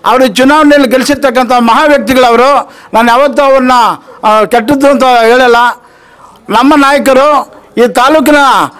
ಅವರು ಚುನಾವಣೆಯಲ್ಲಿ ಗೆಲ್ಲಿಸಿರ್ತಕ್ಕಂಥ ಮಹಾ ವ್ಯಕ್ತಿಗಳವರು ನಾನು ಯಾವತ್ತೂ ಅವ್ರನ್ನ ಆ, ಕೆಟ್ಟದ್ದು ಅಂತ ಹೇಳಲ್ಲ ನಮ್ಮ ನಾಯಕರು ಈ ತಾಲೂಕಿನ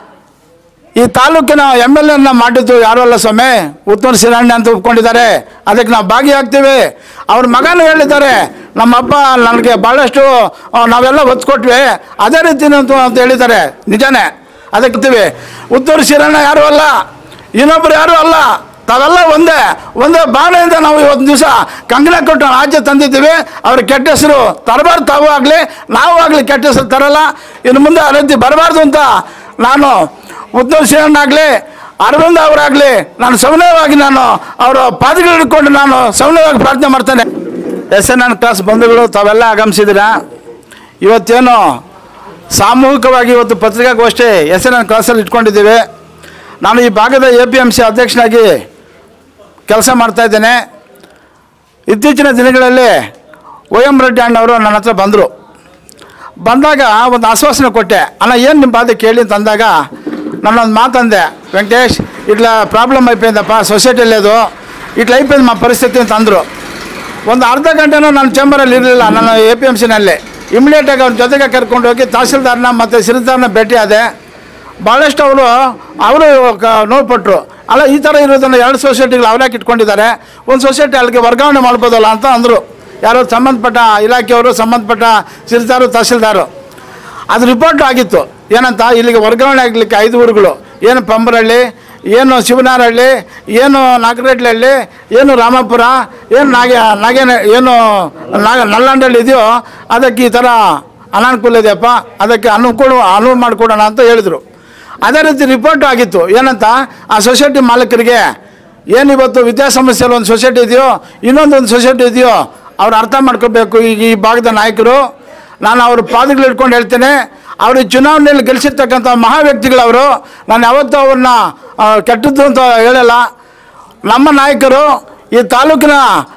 ಈ ತಾಲೂಕಿನ ಎಮ್ ಎಲ್ ಎನ್ನ ಮಾಡಿದ್ದು ಯಾರು ಅಲ್ಲ ಸ್ವಾಮಿ ಉತ್ತಮ ಸಿರಾಣಿ ಅಂತ ಒಪ್ಕೊಂಡಿದ್ದಾರೆ ಅದಕ್ಕೆ ನಾವು ಭಾಗಿಯಾಗ್ತೀವಿ ಅವ್ರ ಮಗನೂ ಹೇಳಿದ್ದಾರೆ ನಮ್ಮ ಅಪ್ಪ ನನಗೆ ಭಾಳಷ್ಟು ಆ, ನಾವೆಲ್ಲ ಒತ್ತು ಕೊಟ್ವಿ ಅದೇ ರೀತಿ ಅಂತ ಅಂತ ಹೇಳಿದ್ದಾರೆ ನಿಜಾನೇ ಅದಕ್ಕೆ ಉತ್ತಮ ಸಿರಣ್ಣ ಯಾರು ಅಲ್ಲ ಇನ್ನೊಬ್ರು ಯಾರು ಅಲ್ಲ ತಾವೆಲ್ಲ ಒಂದೇ ಒಂದೇ ಬಾಣೆಯಿಂದ ನಾವು ಇವತ್ತು ದಿವಸ ಕಂಕಣ ಕೊಟ್ಟು ರಾಜ್ಯ ತಂದಿದ್ದೀವಿ ಅವ್ರ ಕೆಟ್ಟ ಹೆಸರು ತರಬಾರ್ದು ತಾವು ಆಗಲಿ ನಾವು ಆಗಲಿ ಕೆಟ್ಟ ಹೆಸರು ತರಲ್ಲ ಇನ್ನು ಮುಂದೆ ಆ ರೀತಿ ಬರಬಾರ್ದು ಅಂತ ನಾನು ಉದ್ಧವ್ ಸಿಂಹನಾಗಲಿ ಅರವಿಂದ ಅವರಾಗಲಿ ನಾನು ಸಮನ್ವಯವಾಗಿ ನಾನು ಅವರ ಪಾದಗಳು ಹಿಡ್ಕೊಂಡು ನಾನು ಸಮನ್ವಯವಾಗಿ ಪ್ರಾರ್ಥನೆ ಮಾಡ್ತೇನೆ ಎಸ್ ಎನ್ ಎನ್ ಕ್ಲಾಸ್ ಬಂಧುಗಳು ತಾವೆಲ್ಲ ಆಗಮಿಸಿದ್ದೀರಾ ಇವತ್ತೇನು ಸಾಮೂಹಿಕವಾಗಿ ಇವತ್ತು ಪತ್ರಿಕಾಗೋಷ್ಠಿ ಎಸ್ ಎನ್ ಎನ್ ಕ್ಲಾಸಲ್ಲಿ ಇಟ್ಕೊಂಡಿದ್ದೀವಿ ನಾನು ಈ ಭಾಗದ ಎ ಪಿ ಎಮ್ ಸಿ ಅಧ್ಯಕ್ಷನಾಗಿ ಕೆಲಸ ಮಾಡ್ತಾ ಇದ್ದೇನೆ ಇತ್ತೀಚಿನ ದಿನಗಳಲ್ಲಿ ಒ ಎಂ ರೆಡ್ಡಿ ಅಣ್ಣವರು ನನ್ನ ಹತ್ರ ಬಂದರು ಬಂದಾಗ ಒಂದು ಆಶ್ವಾಸನೆ ಕೊಟ್ಟೆ ಅಣ್ಣ ಏನು ನಿಮ್ಮ ಬಾಧೆ ಕೇಳಿ ಅಂತ ಅಂದಾಗ ನಾನೊಂದು ಮಾತಂದೆ ವೆಂಕಟೇಶ್ ಇಟ್ಲ ಪ್ರಾಬ್ಲಮ್ అయిపోయిందಪ್ಪ ಸೊಸೈಟಿಯಲ್ಲಿ ಅದು ಇಟ್ಲ అయిపోయింది మా ಪರಿಸ್ಥಿತಿ ಅಂತ ಅಂದರು ಒಂದು ಅರ್ಧ ಗಂಟೆನೂ ನನ್ನ ಚೇಂಬರಲ್ಲಿ ಇರಲಿಲ್ಲ ನನ್ನ ಎ ಪಿ ಎಮ್ ಸಿನಲ್ಲಿ ಇಮಿಡಿಯೇಟಾಗಿ ಅವ್ರ ಜೊತೆಗೆ ಕರ್ಕೊಂಡು ಹೋಗಿ ತಹಸೀಲ್ದಾರ್ನ ಮತ್ತು ಸಿರಿದಾರ್ನ ಭೇಟಿ ಆದೆ ಭಾಳಷ್ಟು ಅವರು ಅವರು ನೋಡ್ಪಟ್ರು ಅಲ್ಲ ಈ ಥರ ಇರೋದನ್ನು ಎರಡು ಸೊಸೈಟಿಗಳು ಅವ್ರ್ಯಾಕೆ ಇಟ್ಕೊಂಡಿದ್ದಾರೆ ಒಂದು ಸೊಸೈಟಿ ಅಲ್ಲಿಗೆ ವರ್ಗಾವಣೆ ಮಾಡ್ಬೋದಲ್ಲ ಅಂತ ಅಂದರು ಯಾರೋ ಸಂಬಂಧಪಟ್ಟ ಇಲಾಖೆಯವರು ಸಂಬಂಧಪಟ್ಟ ಸಿರಿದಾರು ತಹಸೀಲ್ದಾರು ಅದು ರಿಪೋರ್ಟ್ ಆಗಿತ್ತು ಏನಂತ ಇಲ್ಲಿಗೆ ವರ್ಗಾವಣೆ ಆಗಲಿಕ್ಕೆ ಐದು ಊರುಗಳು ಏನು ಪಂಬರಹಳ್ಳಿ ಏನು ಶಿವನಾರಹಳ್ಳಿ ಏನು ನಾಗರಹಳ್ಳಿ ಏನು ರಾಮಾಪುರ ಏನು ನಾಗೆ ನಾಗೇನ ಏನು ನಾಗ ನಲ್ಲಂಡಳ್ಳಿ ಇದೆಯೋ ಅದಕ್ಕೆ ಈ ಥರ ಅನಾನುಕೂಲ ಇದೆಯಪ್ಪ ಅದಕ್ಕೆ ಅನುಕೂಲ ಅನುವು ಮಾಡಿಕೊಡೋಣ ಅಂತ ಹೇಳಿದರು ಅದೇ ರೀತಿ ರಿಪೋರ್ಟ್ ಆಗಿತ್ತು ಏನಂತ ಆ ಸೊಸೈಟಿ ಮಾಲೀಕರಿಗೆ ಏನು ಇವತ್ತು ವಿದ್ಯಾಸಂಸ್ಥೆಯಲ್ಲಿ ಒಂದು ಸೊಸೈಟಿ ಇದೆಯೋ ಇನ್ನೊಂದು ಒಂದು ಸೊಸೈಟಿ ಇದೆಯೋ ಅವ್ರು ಅರ್ಥ ಮಾಡ್ಕೋಬೇಕು ಈಗ ಈ ಭಾಗದ ನಾಯಕರು ನಾನು ಅವ್ರ ಪಾದಗಳು ಇಟ್ಕೊಂಡು ಹೇಳ್ತೇನೆ ಅವರು ಈ ಚುನಾವಣೆಯಲ್ಲಿ ಗೆಲ್ಲಿಸಿರ್ತಕ್ಕಂಥ ಮಹಾ ವ್ಯಕ್ತಿಗಳವರು ನಾನು ಯಾವತ್ತೂ ಅವ್ರನ್ನ ಆ, ಕೆಟ್ಟದ್ದು ಅಂತ ಹೇಳಲ್ಲ ನಮ್ಮ ನಾಯಕರು ಈ ತಾಲೂಕಿನ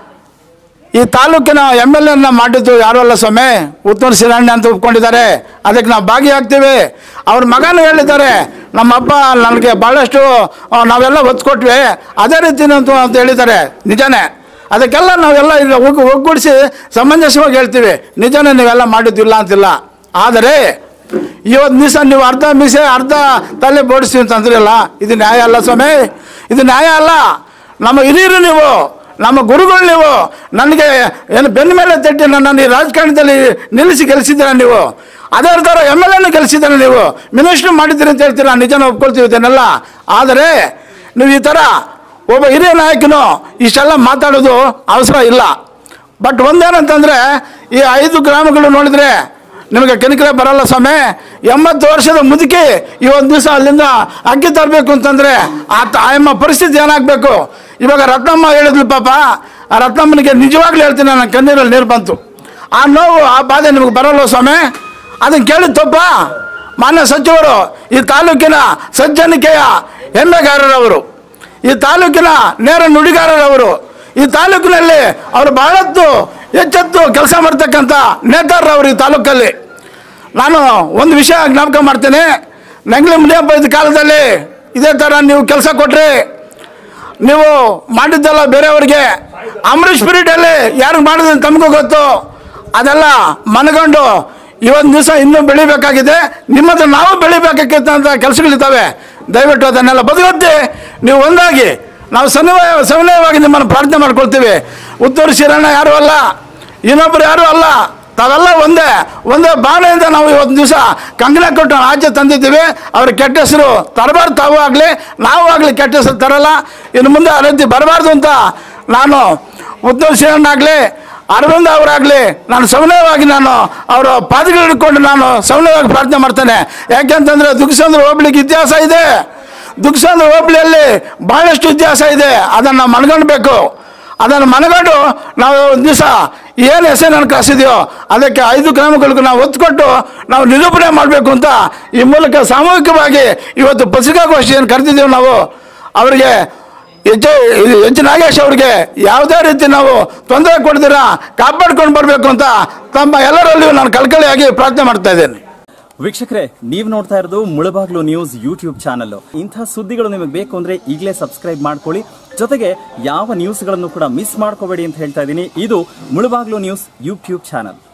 ಈ ತಾಲೂಕಿನ ಎಮ್ ಎಲ್ ಎನ್ನ ಮಾಡಿದ್ದು ಯಾರು ಅಲ್ಲ ಸ್ವಾಮಿ ಉತ್ತಮ ಸಿರಾಣಿ ಅಂತ ಒಪ್ಕೊಂಡಿದ್ದಾರೆ ಅದಕ್ಕೆ ನಾವು ಭಾಗಿಯಾಗ್ತೀವಿ ಅವ್ರ ಮಗನೂ ಹೇಳಿದ್ದಾರೆ ನಮ್ಮ ಅಪ್ಪ ನನಗೆ ಭಾಳಷ್ಟು ಆ, ನಾವೆಲ್ಲ ಒತ್ತು ಕೊಟ್ವಿ ಅದೇ ರೀತಿ ಅಂತ ಅಂತ ಹೇಳಿದ್ದಾರೆ ನಿಜಾನೇ ಅದಕ್ಕೆಲ್ಲ ನಾವೆಲ್ಲ ಈಗ ಒಗ್ ಒಗ್ಗೂಡಿಸಿ ಸಮಂಜಸವಾಗಿ ಹೇಳ್ತೀವಿ ನಿಜನೇ ನೀವೆಲ್ಲ ಮಾಡಿದ್ದಿಲ್ಲ ಅಂತಿಲ್ಲ ಆದರೆ ಇವತ್ತು ದಿವಸ ನೀವು ಅರ್ಧ ಮೀಸೆ ಅರ್ಧ ತಲೆ ಬೋಡಿಸ್ತೀವಿ ಅಂತ ಅಂದ್ರಲ್ಲ ಇದು ನ್ಯಾಯ ಅಲ್ಲ ಸ್ವಾಮಿ ಇದು ನ್ಯಾಯ ಅಲ್ಲ ನಮ್ಮ ಹಿರಿಯರು ನೀವು ನಮ್ಮ ಗುರುಗಳು ನೀವು ನನಗೆ ಏನು ಬೆನ್ನ ಮೇಲೆ ತಟ್ಟಿ ನನ್ನನ್ನು ಈ ರಾಜಕಾರಣದಲ್ಲಿ ನಿಲ್ಲಿಸಿ ಗೆಲ್ಲಿಸಿದ್ದೀರ ನೀವು ಅದೇ ಥರ ಎಮ್ ಎಲ್ ಎನ್ನು ಗೆಲ್ಲಿಸಿದ್ದೀರ ನೀವು ಮಿನಿಸ್ಟ್ರು ಮಾಡಿದ್ದೀರಿ ಅಂತ ಹೇಳ್ತೀರಾ ನಿಜನ ಒಪ್ಕೊಳ್ತೀವಿ ಇದನ್ನೆಲ್ಲ ಆದರೆ ನೀವು ಈ ಥರ ಒಬ್ಬ ಹಿರಿಯ ನಾಯಕನು ಇಷ್ಟೆಲ್ಲ ಮಾತಾಡೋದು ಅವಸರ ಇಲ್ಲ ಬಟ್ ಒಂದೇನಂತಂದರೆ ಈ ಐದು ಗ್ರಾಮಗಳು ನೋಡಿದರೆ ನಿಮಗೆ ಕನಿಕರೆ ಬರಲ್ಲ ಸ್ವಾಮಿ ಎಂಬತ್ತು ವರ್ಷದ ಮುದುಕಿ ಈ ಒಂದು ದಿವಸ ಅಲ್ಲಿಂದ ಅಕ್ಕಿ ತರಬೇಕು ಅಂತಂದರೆ ಆ ತಾಯಮ್ಮ ಪರಿಸ್ಥಿತಿ ಏನಾಗಬೇಕು ಇವಾಗ ರತ್ನಮ್ಮ ಹೇಳಿದ್ಲು ಪಾಪ ಆ ರತ್ನಮ್ಮನಿಗೆ ನಿಜವಾಗ್ಲೂ ಹೇಳ್ತೀನಿ ನನ್ನ ಕಣ್ಣೀರಲ್ಲಿ ನೀರು ಬಂತು ಆ ನೋವು ಆ ಬಾಧೆ ನಿಮಗೆ ಬರಲ್ಲ ಸ್ವಾಮಿ ಅದನ್ನು ಕೇಳಿದ ತಪ್ಪ ಮಾನ್ಯ ಸಚಿವರು ಈ ತಾಲೂಕಿನ ಸಜ್ಜನಿಕೆಯ ಹೆಮ್ಮೆಗಾರರವರು ಈ ತಾಲೂಕಿನ ನೇರ ನುಡಿಗಾರರವರು ಈ ತಾಲೂಕಿನಲ್ಲಿ ಅವರು ಬಹಳತ್ತು ಎಚ್ಚೆತ್ತು ಕೆಲಸ ಮಾಡ್ತಕ್ಕಂಥ ನೇತಾರರವರು ಈ ತಾಲೂಕಲ್ಲಿ ನಾನು ಒಂದು ವಿಷಯ ಜ್ಞಾಪಕ ಮಾಡ್ತೇನೆ ನಂಗ್ಲಿ ಮುನಿಯಪ್ಪ ಇದ್ದ ಕಾಲದಲ್ಲಿ ಇದೇ ಥರ ನೀವು ಕೆಲಸ ಕೊಟ್ರಿ ನೀವು ಮಾಡಿದ್ದೆಲ್ಲ ಬೇರೆಯವ್ರಿಗೆ ಅಮರೀಶ್ ಪೀರಿಯಡಲ್ಲಿ ಯಾರಿಗೆ ಮಾಡಿದ್ರೆ ತಮಗೂ ಗೊತ್ತು ಅದೆಲ್ಲ ಮನಗಂಡು ಇವತ್ತು ದಿವಸ ಇನ್ನೂ ಬೆಳಿಬೇಕಾಗಿದೆ ನಿಮ್ಮ ಹತ್ರ ನಾವು ಬೆಳಿಬೇಕಾಗಿತ್ತು ಅಂತ ಕೆಲಸಗಳಿದ್ದಾವೆ ದಯವಿಟ್ಟು ಅದನ್ನೆಲ್ಲ ಬದುಕುತ್ತೆ ನೀವು ಒಂದಾಗಿ ನಾವು ಸಮನ್ವಯ ಸಮನ್ವಯವಾಗಿ ನಿಮ್ಮನ್ನು ಪ್ರಾರ್ಥನೆ ಮಾಡ್ಕೊಳ್ತೀವಿ ಉತ್ತೂರು ಶಿರಣ್ಣ ಯಾರು ಅಲ್ಲ ಇನ್ನೊಬ್ರು ಯಾರು ಅಲ್ಲ ತಾವೆಲ್ಲ ಒಂದೇ ಒಂದೇ ಬಾಣೆಯಿಂದ ನಾವು ಇವತ್ತು ದಿವಸ ಕಂಕಣ ಕೊಟ್ಟು ರಾಜ್ಯ ತಂದಿದ್ದೀವಿ ಅವ್ರ ಕೆಟ್ಟ ಹೆಸರು ತರಬಾರ್ದು ತಾವು ಆಗಲಿ ನಾವು ಆಗಲಿ ಕೆಟ್ಟ ಹೆಸರು ತರಲ್ಲ ಇನ್ನು ಮುಂದೆ ಆ ರೀತಿ ಬರಬಾರ್ದು ಅಂತ ನಾನು ಉದ್ಧವ್ ಸಿಂಹನಾಗಲಿ ಅರವಿಂದ ಅವರಾಗಲಿ ನಾನು ಸಮನ್ವಯವಾಗಿ ನಾನು ಅವರ ಪಾದಗಳು ಹಿಡ್ಕೊಂಡು ನಾನು ಸಮನ್ವಯವಾಗಿ ಪ್ರಾರ್ಥನೆ ಮಾಡ್ತೇನೆ ಯಾಕೆಂತಂದರೆ ದುಗ್ಸಂದ್ರ ಹೋಗ್ಲಿಕ್ಕೆ ಇತಿಹಾಸ ಇದೆ ದುಗ್ಸಂದ್ರ ಹೋಬಳಿಯಲ್ಲಿ ಭಾಳಷ್ಟು ಇತಿಹಾಸ ಇದೆ ಅದನ್ನು ಮನಗಂಡ್ಬೇಕು ಅದನ್ನು ಮನಗಂಡು ನಾವು ಒಂದು ದಿವಸ ಏನು ಹೆಸರು ನನ್ನ ಕಳಿಸಿದೆಯೋ ಅದಕ್ಕೆ ಐದು ಗ್ರಾಮಗಳಿಗೂ ನಾವು ಒತ್ತು ಕೊಟ್ಟು ನಾವು ನಿರೂಪಣೆ ಮಾಡಬೇಕು ಅಂತ ಈ ಮೂಲಕ ಸಾಮೂಹಿಕವಾಗಿ ಇವತ್ತು ಪತ್ರಿಕಾಗೋಷ್ಠಿಯನ್ನು ಕರೆದಿದ್ದೇವೆ ನಾವು ಅವರಿಗೆ ಎಚ್ ಎಚ್ ನಾಗೇಶ್ ಅವ್ರಿಗೆ ಯಾವುದೇ ರೀತಿ ನಾವು ತೊಂದರೆ ಕೊಡ್ದಿರ ಕಾಪಾಡ್ಕೊಂಡು ಬರಬೇಕು ಅಂತ ತಮ್ಮ ಎಲ್ಲರಲ್ಲಿಯೂ ನಾನು ಕಳ್ಕಳಿಯಾಗಿ ಪ್ರಾರ್ಥನೆ ಮಾಡ್ತಾ ಇದ್ದೇನೆ ವೀಕ್ಷಕರೇ ನೀವು ನೋಡ್ತಾ ಇರೋದು ಮುಳಬಾಗ್ಲು ನ್ಯೂಸ್ ಯೂಟ್ಯೂಬ್ ಚಾನಲ್ ಇಂಥ ಸುದ್ದಿಗಳು ನಿಮಗೆ ಬೇಕು ಅಂದ್ರೆ ಈಗಲೇ ಸಬ್ಸ್ಕ್ರೈಬ್ ಮಾಡ್ಕೊಳ್ಳಿ ಜೊತೆಗೆ ಯಾವ ನ್ಯೂಸ್ಗಳನ್ನು ಕೂಡ ಮಿಸ್ ಮಾಡ್ಕೋಬೇಡಿ ಅಂತ ಹೇಳ್ತಾ ಇದ್ದೀನಿ ಇದು ಮುಳುಬಾಗ್ಲು ನ್ಯೂಸ್ ಯೂಟ್ಯೂಬ್ ಚಾನಲ್